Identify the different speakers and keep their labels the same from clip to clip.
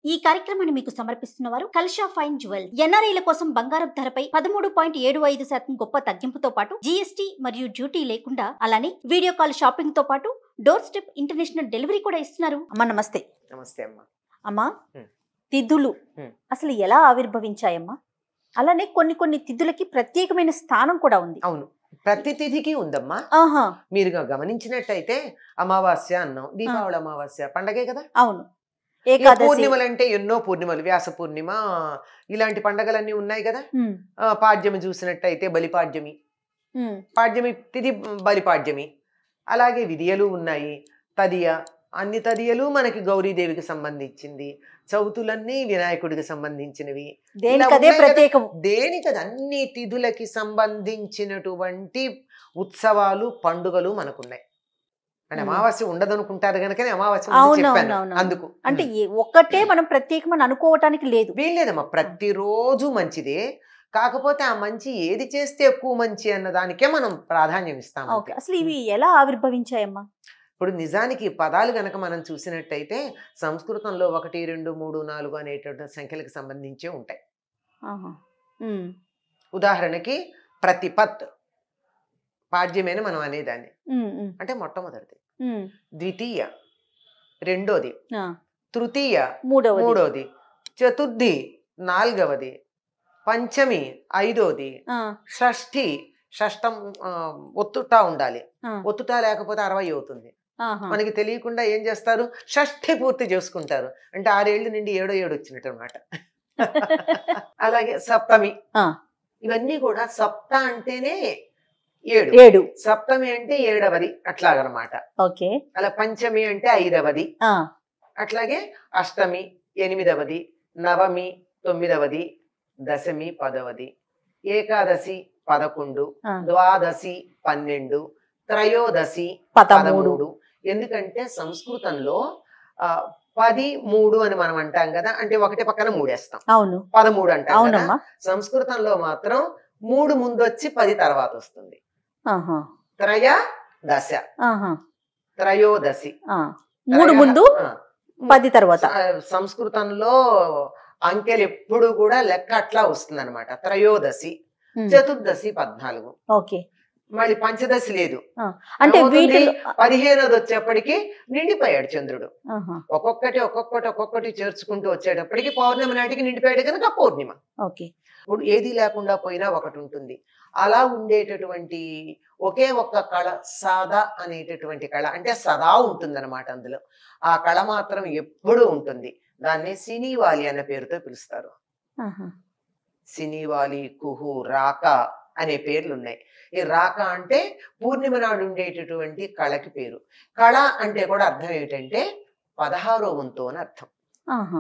Speaker 1: ఈ కార్యక్రమాన్ని మీకు సమర్పిస్తున్న వారు కల్షా ఫైన్ జ్యువెల్ ఎన్ఆర్ఐల కోసం బంగారం ధరపై పదమూడు పాయింట్ ఏడు ఐదు శాతం గొప్ప తగ్గింపుతో పాటు జీఎస్టీ మరియు డ్యూటీ లేకుండా అలానే వీడియో కాల్ షాపింగ్ తో పాటు డోర్ స్టెప్ ఇంటర్నేషనల్ డెలివరీ కూడా ఇస్తున్నారు అమ్మ నమస్తే
Speaker 2: నమస్తే అమ్మా
Speaker 1: అమ్మా
Speaker 2: హ్మ్.
Speaker 1: తిథులు
Speaker 2: హ్మ్.
Speaker 1: అసలు ఎలా ఆవిర్భవించాయమ్మా అలానే కొన్ని కొన్ని తిథులకి ప్రత్యేకమైన స్థానం కూడా ఉంది
Speaker 2: అవును ప్రతి తిథికి ఉందమ్మా
Speaker 1: ఆహా
Speaker 2: మీరు గమనించినట్టయితే అమావాస్య అన్నాం దీపావళి అమావాస్య పండగే కదా
Speaker 1: అవును
Speaker 2: ఇక
Speaker 1: ఏకాదశి
Speaker 2: పూర్ణిమలు అంటే ఎన్నో పూర్ణిమలు వ్యాస పూర్ణిమ ఇలాంటి పండగలన్నీ ఉన్నాయి కదా
Speaker 1: హ్మ్.
Speaker 2: ఆ, పాడ్యమి చూసినట్టయితే బలిపాడ్యమి
Speaker 1: హ్మ్.
Speaker 2: పాడ్యమి తిథి బలిపాడ్యమి అలాగే విధియలు ఉన్నాయి తదియ అన్ని తదియలు మనకి గౌరీదేవికి సంబంధించింది చౌతులన్నీ వినాయకుడికి సంబంధించినవి
Speaker 1: దేనికదే
Speaker 2: ఉన్నాయి కదా.
Speaker 1: ప్రత్యేకం
Speaker 2: దేనికి అది అన్ని తిథులకి సంబంధించినటువంటి ఉత్సవాలు పండుగలు మనకున్నాయి అంటే
Speaker 1: మ్మ్.
Speaker 2: అమావాస్య ఉండదనుకుంటారు కనుకనే అమావాస్య ముందు
Speaker 1: అవును,
Speaker 2: చెప్పాను
Speaker 1: అవును, అవును.
Speaker 2: అందుకు
Speaker 1: అంటే
Speaker 2: మ్మ్.
Speaker 1: ఏ- ఒక్కటే మనం ప్రత్యేకమని అనుకోవటానికి లేదు
Speaker 2: వీల్లేదమ్మా ప్రతిరోజు మంచిదే కాకపోతే ఆ మంచి ఏది చేస్తే ఎక్కువ మంచి అన్న దానికే మనం ప్రాధాన్యం ఇస్తాం
Speaker 1: ఓకే అసలు ఇవి ఎలా ఆవిర్భవించాయమ్మా
Speaker 2: ఇప్పుడు నిజానికి ఈ పదాలు గనక మనం చూసినట్టయితే సంస్కృతంలో ఒకటి రెండు మూడు నాలుగు అనేటువంటి సంఖ్యలకు సంబంధించే ఉంటాయి
Speaker 1: ఆహా. ఉమ్,
Speaker 2: ఉదాహరణకి ప్రతిపత్ పాడ్యమేన మనం అనేదాన్ని
Speaker 1: ఉమ్, ఉమ్,
Speaker 2: అంటే మొట్టమొదటిది
Speaker 1: ఉమ్.
Speaker 2: ద్వితీయ రెండోది
Speaker 1: ఆ,
Speaker 2: తృతీయ
Speaker 1: మూడవది
Speaker 2: మూడోది చతుర్థి నాలుగవది పంచమి ఐదోది
Speaker 1: ఆ,
Speaker 2: షష్ఠి షష్టం ఆ, ఒత్తుటా ఉండాలి
Speaker 1: ఆ,
Speaker 2: ఒత్తుటా లేకపోతే అరవై అవుతుంది
Speaker 1: ఆహా.
Speaker 2: మనకి తెలియకుండా ఏం చేస్తారు షష్ఠి పూర్తి చేసుకుంటారు అంటే ఆరేళ్ల నుండి ఏడో ఏడు వచ్చినట్టు అనమాట అలాగే సప్తమి
Speaker 1: ఆ.
Speaker 2: ఇవన్నీ కూడా సప్త అంటేనే ఏడు
Speaker 1: ఏడు
Speaker 2: సప్తమి అంటే ఏడవది అట్లాగనమాట
Speaker 1: ఓకే
Speaker 2: అలా పంచమి అంటే ఐదవది
Speaker 1: ఆ,
Speaker 2: అట్లాగే అష్టమి ఎనిమిదవది నవమి తొమ్మిదవది దశమి పదవది ఏకాదశి పదకొండు
Speaker 1: ఆ.
Speaker 2: ద్వాదశి పన్నెండు త్రయోదశి
Speaker 1: పదమూడు
Speaker 2: పదమూడు ఎందుకంటే సంస్కృతంలో ఆ, పది మూడు అని మనం అంటాం కదా అంటే ఒకటి పక్కన మూడేస్తాం
Speaker 1: అవును
Speaker 2: పదమూడు అంటాం కదా
Speaker 1: అవునమ్మా
Speaker 2: సంస్కృతంలో మాత్రం మూడు ముందొచ్చి పది తర్వాత వస్తుంది
Speaker 1: ఆహా,
Speaker 2: త్రయ దశ
Speaker 1: ఆహా,
Speaker 2: త్రయోదశి
Speaker 1: ఆ. మూడు
Speaker 2: త్రయ-
Speaker 1: ముందు
Speaker 2: ఆ.
Speaker 1: పది తర్వాత
Speaker 2: స- సంస్కృతంలో అంకెలు ఎప్పుడు కూడా లెక్క అట్లా వస్తుంది అనమాట త్రయోదశి
Speaker 1: ఉమ్,
Speaker 2: చతుర్దశి పద్నాలుగు
Speaker 1: ఓకే
Speaker 2: మళ్ళీ పంచదశి లేదు
Speaker 1: అంటే
Speaker 2: ఏమవుతుంది?
Speaker 1: వీటిలో
Speaker 2: పదిహేనోది వచ్చేప్పటికి నిండిపోయాడు చంద్రుడు
Speaker 1: ఆహా,
Speaker 2: ఒక్కొక్కటి ఒక్కొక్కటి ఒక్కొక్కటి చేర్చుకుంటూ వచ్చేటప్పటికి పౌర్ణమి నాటికి నిండిపోయాడు కనుక పౌర్ణిమ
Speaker 1: ఓకే
Speaker 2: ఇప్పుడు ఏది లేకుండా పోయినా ఒకటి ఉంటుంది అలా ఉండేటటువంటి ఒకే ఒక్క కళ సాదా అనేటటువంటి కళ అంటే సదా ఉంటుందన్నమాట అందులో ఆ కళ మాత్రం ఎప్పుడూ ఉంటుంది దాన్ని సినీవాలి అన్న పేరుతో పిలుస్తారు
Speaker 1: ఆహా,
Speaker 2: సినీవాలి కుహు రాక అనే పేర్లు ఉన్నాయి ఈ రాక అంటే పూర్ణిమ నాడు ఉండేటటువంటి కళకి పేరు కళ అంటే కూడా అర్థం ఏమిటంటే పదహారో వంతు అని అర్థం
Speaker 1: ఆహా,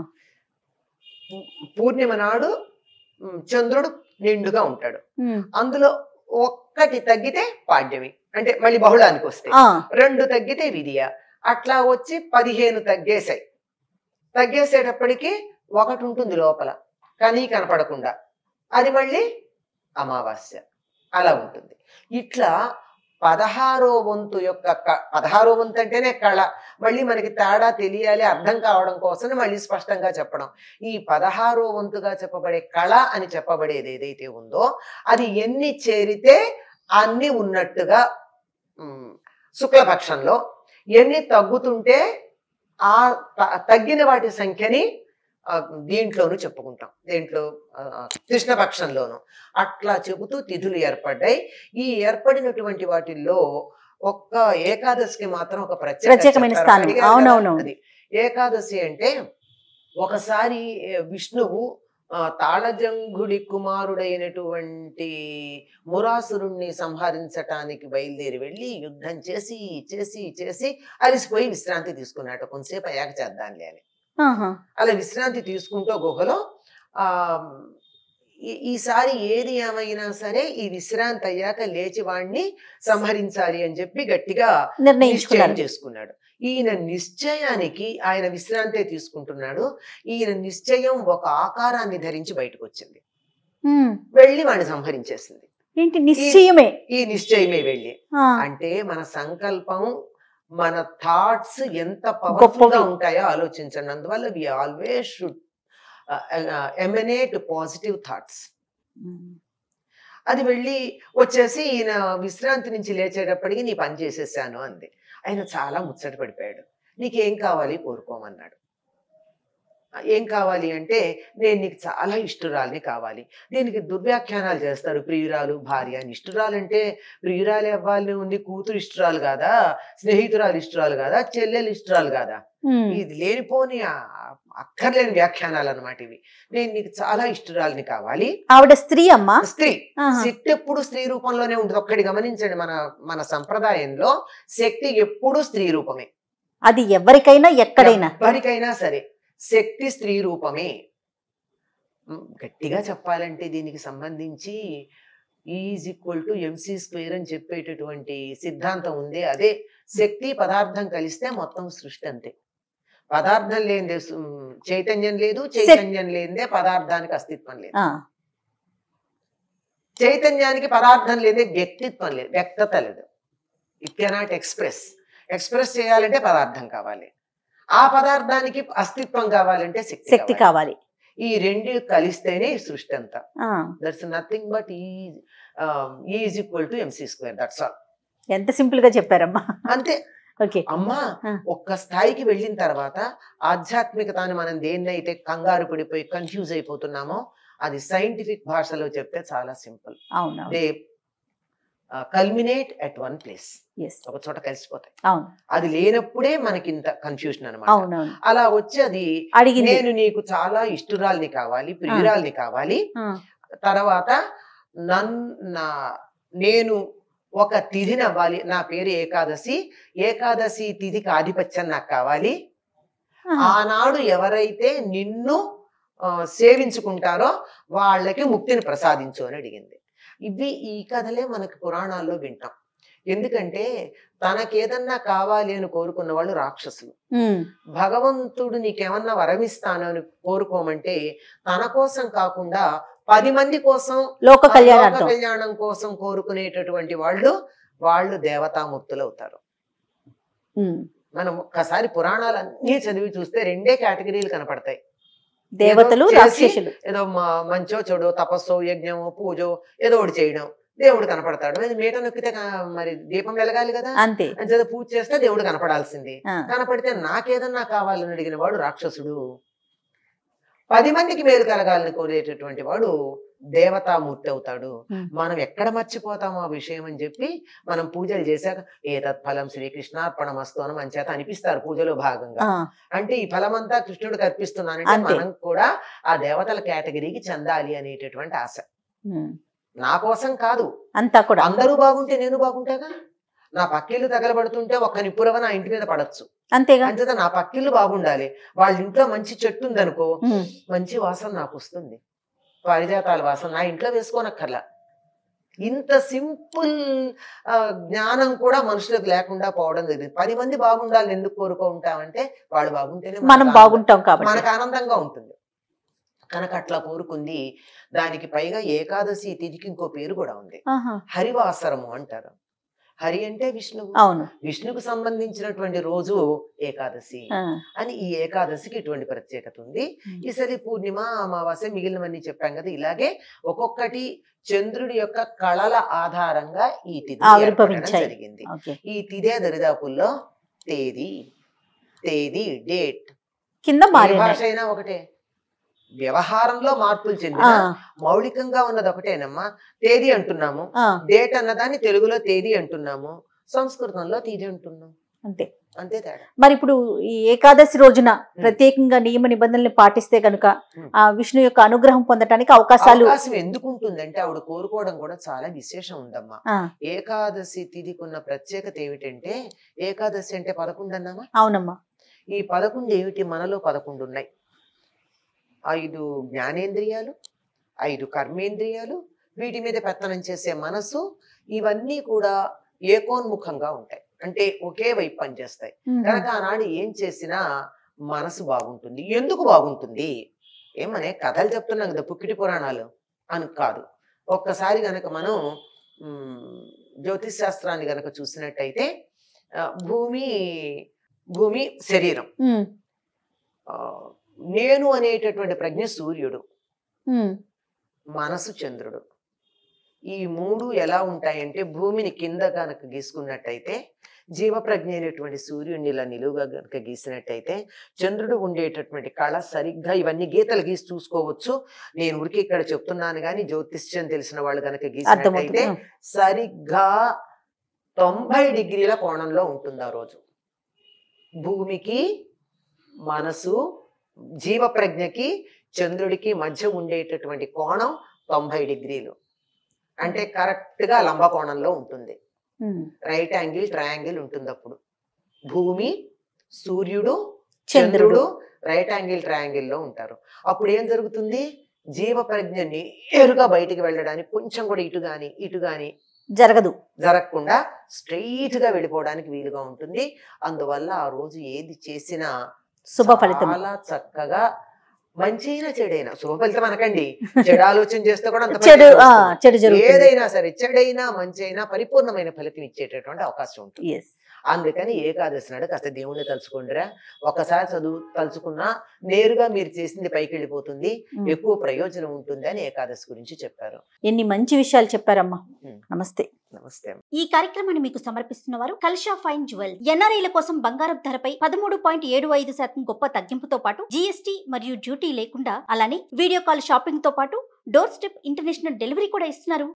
Speaker 2: పూర్ణిమ నాడు ఉమ్, చంద్రుడు నిండుగా ఉంటాడు
Speaker 1: ఉమ్,
Speaker 2: అందులో ఒక్కటి తగ్గితే పాడ్యమి అంటే మళ్ళీ బహుళానికి వస్తే
Speaker 1: ఆ,
Speaker 2: రెండు తగ్గితే విధియ అట్లా వచ్చి పదిహేను తగ్గేసాయి తగ్గేసేటప్పటికి ఒకటి ఉంటుంది లోపల కానీ కనపడకుండా అది మళ్ళీ అమావాస్య అలా ఉంటుంది ఇట్లా పదహారో వంతు యొక్క క- పదహారో వంతు అంటేనే కళ మళ్ళీ మనకి తేడా తెలియాలి అర్థం కావడం కోసం మళ్ళీ స్పష్టంగా చెప్పడం ఈ పదహారో వంతుగా చెప్పబడే కళ అని చెప్పబడేది ఏదైతే ఉందో అది ఎన్ని చేరితే అన్ని ఉన్నట్టుగా ఉమ్, శుక్లపక్షంలో ఎన్ని తగ్గుతుంటే ఆ త- తగ్గిన వాటి సంఖ్యని ఆ, దీంట్లోనూ చెప్పుకుంటాం దీంట్లో ఆ, కృష్ణపక్షంలోను అట్లా చెబుతూ తిథులు ఏర్పడ్డాయి ఈ ఏర్పడినటువంటి వాటిల్లో ఒక్క ఏకాదశికి మాత్రం ఒక ప్రత్యేక
Speaker 1: ప్రత్యేకమైన
Speaker 2: చెప్పారు.
Speaker 1: స్థానం.
Speaker 2: అడిగారు కదా,
Speaker 1: అవునవునవును.
Speaker 2: అది ఏకాదశి అంటే ఒకసారి ఏ, విష్ణువు ఆ, తాళజంగుడి కుమారుడైనటువంటి మురాసురుణ్ణి సంహరించటానికి బయలుదేరి వెళ్ళి యుద్ధం చేసి చేసి చేసి అలిసిపోయి విశ్రాంతి తీసుకున్నాడు కొంతసేపు అయ్యాక చేద్దాంలే అని
Speaker 1: ఆహా,
Speaker 2: అలా విశ్రాంతి తీసుకుంటూ గుహలో ఆ ఈ- ఈసారి ఏది ఏమైనా సరే ఈ విశ్రాంతి అయ్యాక లేచి వాడిని సంహరించాలి అని చెప్పి గట్టిగా నిశ్చయం
Speaker 1: నిర్ణయించుకున్నారు
Speaker 2: చేసుకున్నాడు ఈయన నిశ్చయానికి ఆయన విశ్రాంతే తీసుకుంటున్నాడు ఈయన నిశ్చయం ఒక ఆకారాన్ని ధరించి బయటకు వచ్చింది
Speaker 1: ఉమ్,
Speaker 2: వెళ్ళి వాడిని సంహరించేసింది
Speaker 1: ఏంటి నిశ్చయమే
Speaker 2: ఈ నిశ్చయమే వెళ్ళి
Speaker 1: ఆ,
Speaker 2: అంటే మన సంకల్పం మన థాట్స్ ఎంత పవర్ఫుల్
Speaker 1: గొప్పవి.
Speaker 2: గా ఉంటాయో ఆలోచించండి అందువల్ల we always should emanate positive thoughts
Speaker 1: um.
Speaker 2: అది వెళ్ళి వచ్చేసి ఈయన విశ్రాంతి నుంచి లేచేటప్పటికి నీ పని చేసేసాను అంది ఆయన చాలా ముచ్చట పడిపోయాడు నీకేం కావాలి కోరుకోమన్నాడు "ఆ, ఏం కావాలి అంటే నేను నీకు చాలా ఇష్టురాలని కావాలి దీనికి దుర్వ్యాఖ్యానాలు చేస్తారు ప్రియురాలు భార్య అని ఇష్టురాలు అంటే ప్రియురాలు అవ్వాలి ఉంది కూతురు ఇష్టురాలు కాదా స్నేహితురాలు ఇష్టురాలు కాదా చెల్లెలు ఇష్టురాలు కాదా
Speaker 1: ఉమ్.
Speaker 2: ఇది లేనిపోని ఆ అక్కర్లేని వ్యాఖ్యానాలు అన్నమాట ఇవి నేను నీకు చాలా ఇష్టురాలని కావాలి
Speaker 1: ఆవిడ స్త్రీ అమ్మా
Speaker 2: స్త్రీ
Speaker 1: ఆహా.
Speaker 2: శక్తి ఎప్పుడు స్త్రీ రూపంలోనే ఉంటుంది ఒక్కటి గమనించండి మన మన సంప్రదాయంలో శక్తి ఎప్పుడు స్త్రీ రూపమే
Speaker 1: అది ఎవరికైనా ఎక్కడైనా
Speaker 2: ఎవరికైనా సరే శక్తి స్త్రీ రూపమే మ్, గట్టిగా చెప్పాలంటే దీనికి సంబంధించి is equal to MC square అని చెప్పేటటువంటి సిద్ధాంతం ఉంది అదే శక్తి పదార్థం కలిస్తే మొత్తం సృష్టి అంతే పదార్థం లేనిదే సు- చైతన్యం లేదు చైతన్యం లేనిదే పదార్థానికి అస్తిత్వం లేదు
Speaker 1: ఆ,
Speaker 2: చైతన్యానికి పదార్థం లేదే వ్యక్తిత్వం లేదు వ్యక్తత లేదు ఇట్ కెనాట్ ఎక్స్ప్రెస్ ఎక్స్ప్రెస్ చేయాలంటే పదార్థం కావాలి ఆ పదార్థానికి అస్తిత్వం కావాలంటే శక్తి
Speaker 1: శక్తి
Speaker 2: కావాలి.
Speaker 1: కావాలి
Speaker 2: ఈ రెండు కలిస్తేనే ఈ సృష్టి అంతా
Speaker 1: ఆ,
Speaker 2: that's nothing but E is equal to MC square that's all
Speaker 1: ఎంత సింపుల్ గా చెప్పారమ్మా
Speaker 2: అంతే
Speaker 1: ఓకే
Speaker 2: అమ్మా
Speaker 1: ఆ.
Speaker 2: ఒక్క స్థాయికి వెళ్ళిన తర్వాత ఆధ్యాత్మికతని మనం దేన్నైతే కంగారు పడిపోయి కన్ఫ్యూజ్ అయిపోతున్నామో అది సైంటిఫిక్ భాషలో చెప్తే చాలా సింపుల్
Speaker 1: అవును
Speaker 2: they culminate at one place
Speaker 1: ఎస్
Speaker 2: ఒక చోట కలిసిపోతాయి
Speaker 1: అవును
Speaker 2: అది లేనప్పుడే మనకి ఇంత కన్ఫ్యూజన్ అనమాట
Speaker 1: అవునవును
Speaker 2: అలా వచ్చి అది
Speaker 1: అడిగింది
Speaker 2: నేను నీకు చాలా ఇష్టురాల్ని కావాలి ప్రియురాల్ని కావాలి
Speaker 1: ఆ,
Speaker 2: తర్వాత నన్ నా నేను ఒక తిథిని అవ్వాలి నా పేరు ఏకాదశి ఏకాదశి తిథికి ఆధిపత్యం నాకు కావాలి
Speaker 1: ఆ,
Speaker 2: ఆనాడు ఎవరైతే నిన్ను ఆ, సేవించుకుంటారో వాళ్ళకి ముక్తిని ప్రసాదించు అని అడిగింది ఇవి ఈ కథలే మనకి పురాణాల్లో వింటాం ఎందుకంటే తనకేదన్నా కావాలి అని కోరుకున్న వాళ్ళు రాక్షసులు
Speaker 1: ఉమ్,
Speaker 2: భగవంతుడు నీకేమన్నా వరమిస్తాను అని కోరుకోమంటే తన కోసం కాకుండా పది మంది కోసం
Speaker 1: లోక
Speaker 2: ఆ లోక
Speaker 1: కళ్యాణార్థం
Speaker 2: కళ్యాణం కోసం కోరుకునేటటువంటి వాళ్ళు వాళ్ళు దేవతామూర్తులు అవుతారు
Speaker 1: ఉమ్,
Speaker 2: మనం ఒక్కసారి పురాణాలు అన్నీ చదివి చూస్తే రెండే కేటగిరీలు కనపడతాయి
Speaker 1: దేవతలు
Speaker 2: ఏదో చేసి-
Speaker 1: రాక్షసులు
Speaker 2: ఏదో మ- మంచో చెడో తపస్సో యజ్ఞమో పూజో ఏదో ఒకటి చేయడం దేవుడు కనపడతాడు అది మీట నొక్కితే క- మరి దీపం వెలగాలి కదా
Speaker 1: అంతే
Speaker 2: అంచేత పూజ చేస్తే దేవుడు కనపడాల్సింది
Speaker 1: ఆ,
Speaker 2: కనపడితే నాకేదన్నా కావాలని అడిగిన వాడు రాక్షసుడు పది మందికి మేలు కలగాలని కోరేటటువంటి వాడు దేవతామూర్తి అవుతాడు
Speaker 1: Hmm.
Speaker 2: మనం ఎక్కడ మర్చిపోతాం ఆ విషయం అని చెప్పి మనం పూజలు చేశాక ఏ తత్ఫలం శ్రీకృష్ణార్పణమస్తు అని మన చేత అనిపిస్తారు పూజలో భాగంగా
Speaker 1: ఆ,
Speaker 2: అంటే ఈ ఫలమంతా కృష్ణుడికి అర్పిస్తున్నానంటే
Speaker 1: అంతే.
Speaker 2: మనం కూడా ఆ దేవతల కేటగిరీకి చెందాలి అనేటటువంటి ఆశ
Speaker 1: ఉమ్,
Speaker 2: నా కోసం కాదు
Speaker 1: అంతా కూడా
Speaker 2: అందరూ బాగుంటే నేను బాగుంటాగా నా పక్కిళ్ళు తగలబడుతుంటే ఒక్క నిప్పురవ నా ఇంటి మీద పడచ్చు
Speaker 1: అంతేగా
Speaker 2: అంచేత నా పక్కిళ్ళు బాగుండాలి వాళ్ళ ఇంట్లో మంచి చెట్టు ఉందనుకో
Speaker 1: ఉమ్,
Speaker 2: మంచి వాసన నాకు వస్తుంది పారిజాతాల వాసన నా ఇంట్లో వేసుకోనక్కర్లా ఇంత సింపుల్ జ్ఞానం కూడా మనుషులకు లేకుండా పోవడం జరిగింది పది మంది బాగుండాలని ఎందుకు కోరుకుంటామంటే వాళ్ళు బాగుంటేనే మనకు
Speaker 1: మనం
Speaker 2: ఆనందం.
Speaker 1: బాగుంటాం కాబట్టి
Speaker 2: మనకు ఆనందంగా ఉంటుంది కనుక అట్లా కోరుకుంది దానికి పైగా ఏకాదశి తిథికి ఇంకో పేరు కూడా ఉంది
Speaker 1: ఆహా,
Speaker 2: హరివాసరము అంటారు హరి అంటే విష్ణువు
Speaker 1: అవును
Speaker 2: విష్ణుకు సంబంధించినటువంటి రోజు ఏకాదశి
Speaker 1: ఆ,
Speaker 2: అని ఈ ఏకాదశికి ఇటువంటి ప్రత్యేకత ఉంది ఈసారి పూర్ణిమ అమావాస్య మిగిలినవన్నీ చెప్పాం కదా ఇలాగే ఒక్కొక్కటి చంద్రుడి యొక్క కళల ఆధారంగా ఈ తిథి ఏర్పడడం
Speaker 1: ఆవిర్భవించాయి.
Speaker 2: జరిగింది
Speaker 1: ఓకే
Speaker 2: ఈ తిథే దరిదాపుల్లో తేదీ తేదీ డేట్
Speaker 1: కింద
Speaker 2: ఏ
Speaker 1: మారినాయి
Speaker 2: భాష అయినా ఒకటే వ్యవహారంలో మార్పులు
Speaker 1: ఆ,
Speaker 2: చెందిన మౌలికంగా ఉన్నది ఒకటేనమ్మా తేదీ అంటున్నాము
Speaker 1: ఆ,
Speaker 2: డేట్ అన్నదాన్ని తెలుగులో తేదీ అంటున్నాము సంస్కృతంలో తేదీ అంటున్నాం
Speaker 1: అంతే
Speaker 2: అంతే తేడా
Speaker 1: మరి ఇప్పుడు ఈ ఏకాదశి రోజున ప్రత్యేకంగా నియమ నిబంధనలు పాటిస్తే కనుక
Speaker 2: Hmm.
Speaker 1: ఆ విష్ణు యొక్క అనుగ్రహం పొందటానికి అవకాశాలు
Speaker 2: అవకాశం ఎందుకు ఉంటుందంటే ఆవిడ కోరుకోవడం కూడా చాలా విశేషం ఉందమ్మా
Speaker 1: ఆ,
Speaker 2: ఏకాదశి తిథికి ఉన్న ప్రత్యేకత ఏమిటంటే ఏకాదశి అంటే పదకొండు అన్నామా
Speaker 1: అవునమ్మా
Speaker 2: ఈ పదకొండు ఏమిటి మనలో పదకొండు ఉన్నాయి ఐదు జ్ఞానేంద్రియాలు ఐదు కర్మేంద్రియాలు వీటి మీద పెత్తనం చేసే మనసు ఇవన్నీ కూడా ఏకోన్ముఖంగా ఉంటాయి అంటే ఒకే వైపు పనిచేస్తాయి
Speaker 1: ఉమ్,
Speaker 2: కనుక ఆనాడు ఏం చేసినా మనసు బాగుంటుంది ఎందుకు బాగుంటుంది ఏమనే కథలు చెప్తున్నాం కదా పుక్కిటి పురాణాలు అని కాదు ఒక్కసారి గనక మనం మ్, జ్యోతిష్ శాస్త్రాన్ని గనక చూసినట్టయితే ఆ, భూమి భూమి శరీరం
Speaker 3: ఉమ్,
Speaker 2: ఆ, నేను అనేటటువంటి ప్రజ్ఞ సూర్యుడు
Speaker 3: ఉమ్,
Speaker 2: మనసు చంద్రుడు ఈ మూడు ఎలా ఉంటాయంటే భూమిని కింద కనుక గీసుకున్నట్టయితే జీవప్రజ్ఞ అయినటువంటి సూర్యుడిని ఇలా నిలువుగా కనుక గీసినట్టయితే చంద్రుడు ఉండేటటువంటి కళ సరిగ్గా ఇవన్నీ గీతలు గీసి చూసుకోవచ్చు నేను ఊరికి ఇక్కడ చెప్తున్నాను కానీ జ్యోతిష్యం తెలిసిన వాళ్ళు కనుక
Speaker 3: అర్థమవుతుంది
Speaker 2: గీసినట్టయితే సరిగ్గా తొంభై డిగ్రీల కోణంలో ఉంటుంది ఆ రోజు భూమికి మనసు జీవప్రజ్ఞకి చంద్రుడికి మధ్య ఉండేటటువంటి కోణం తొంభై డిగ్రీలు అంటే కరెక్ట్ గా లంబ కోణంలో ఉంటుంది
Speaker 3: ఉమ్,
Speaker 2: రైట్ యాంగిల్ ట్రయాంగిల్ ఉంటుంది అప్పుడు భూమి సూర్యుడు
Speaker 3: చంద్రుడు
Speaker 2: చంద్రుడు రైట్ యాంగిల్ ట్రయాంగిల్ లో ఉంటారు అప్పుడు ఏం జరుగుతుంది జీవ ప్రజ్ఞ నేరుగా బయటికి వెళ్ళడానికి కొంచెం కూడా ఇటు గాని ఇటు గాని
Speaker 3: జరగదు
Speaker 2: జరగకుండా స్ట్రైట్ గా వెళ్ళిపోవడానికి వీలుగా ఉంటుంది అందువల్ల ఆ రోజు ఏది చేసినా
Speaker 3: శుభ ఫలితం
Speaker 2: చాలా చక్కగా మంచైనా చెడైనా శుభ ఫలితం అనకండి చెడు ఆలోచన చేస్తే కూడా అంత
Speaker 3: చెడు
Speaker 2: ఫలితం
Speaker 3: ఆ,
Speaker 2: వస్తుంది.
Speaker 3: చెడు జరుగుతుంది
Speaker 2: ఏదైనా సరే చెడైనా మంచైనా పరిపూర్ణమైన ఫలితం ఇచ్చేటటువంటి అవకాశం ఉంటుంది
Speaker 3: ఎస్
Speaker 2: అందుకని ఏకాదశి నాడు కాస్త దేవుణ్ణి తలుచుకుంటారా ఒకసారి చదువు తలుచుకున్నా నేరుగా మీరు చేసింది పైకి వెళ్ళిపోతుంది ఎక్కువ ప్రయోజనం ఉంటుంది అని ఏకాదశి గురించి చెప్పారు
Speaker 3: ఎన్ని మంచి విషయాలు చెప్పారమ్మా
Speaker 2: ఉమ్.
Speaker 3: నమస్తే
Speaker 2: నమస్తే
Speaker 1: ఈ కార్యక్రమాన్ని మీకు సమర్పిస్తున్న వారు కల్షా ఫైన్ జ్యువెల్ ఎన్ఆర్ఐల కోసం బంగారం ధరపై పదమూడు పాయింట్ ఏడు ఐదు శాతం గొప్ప తగ్గింపుతో పాటు జీఎస్టీ మరియు డ్యూటీ లేకుండా అలానే వీడియో కాల్ షాపింగ్ తో పాటు డోర్ స్టెప్ ఇంటర్నేషనల్ డెలివరీ కూడా ఇస్తున్నారు